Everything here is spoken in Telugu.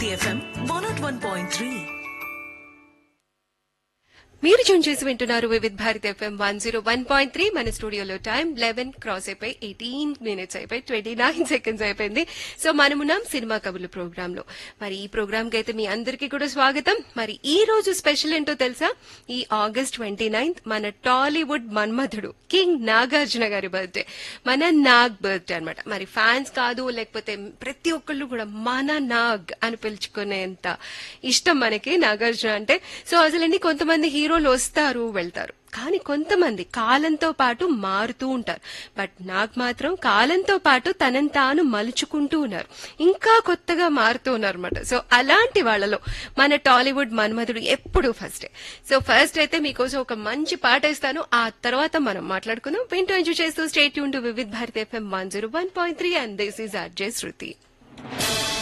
Bharati FM one not one point three మీరు జూన్ చేసి వింటున్నారు Vividh Bharat FM one zero one point three మన స్టూడియోలో టైం లెవెన్ క్రాస్ అయిపోయి ఎయిటీన్ మినిట్స్ అయిపోయి ట్వంటీ నైన్ సెకండ్స్ అయిపోయింది సో మనమున్నాం సినిమా కబుర్లు ప్రోగ్రామ్ లో మరి ఈ ప్రోగ్రామ్ కి అయితే మీ అందరికీ కూడా స్వాగతం మరి ఈ రోజు స్పెషల్ ఏంటో తెలుసా ఈ ఆగస్ట్ ట్వంటీ నైన్త్ మన టాలీవుడ్ మన్మధుడు కింగ్ నాగార్జున గారి బర్త్డే మన నాగ్ బర్త్డే అన్నమాట మరి ఫ్యాన్స్ కాదు లేకపోతే ప్రతి ఒక్కళ్ళు కూడా మన నాగ్ అని పిలుచుకునేంత ఇష్టం మనకి నాగార్జున అంటే సో అసలండి కొంతమంది హీరోలు వస్తారు వెళ్తారు కానీ కొంతమంది కాలంతో పాటు మారుతూ ఉంటారు బట్ నాకు మాత్రం కాలంతో పాటు తనని తాను మలుచుకుంటూ ఉన్నారు ఇంకా కొత్తగా మారుతూ ఉన్నారు అనమాట సో అలాంటి వాళ్ళలో మన టాలీవుడ్ మన్మధుడు ఎప్పుడు ఫస్టే సో ఫస్ట్ అయితే మీకోసం ఒక మంచి పాట ఇస్తాను ఆ తర్వాత మనం మాట్లాడుకుందాం వింటూ ఎంజాయ్ చేస్తూ stay tuned to Vividh Bharat FM one zero one point three and this is RJ Shruti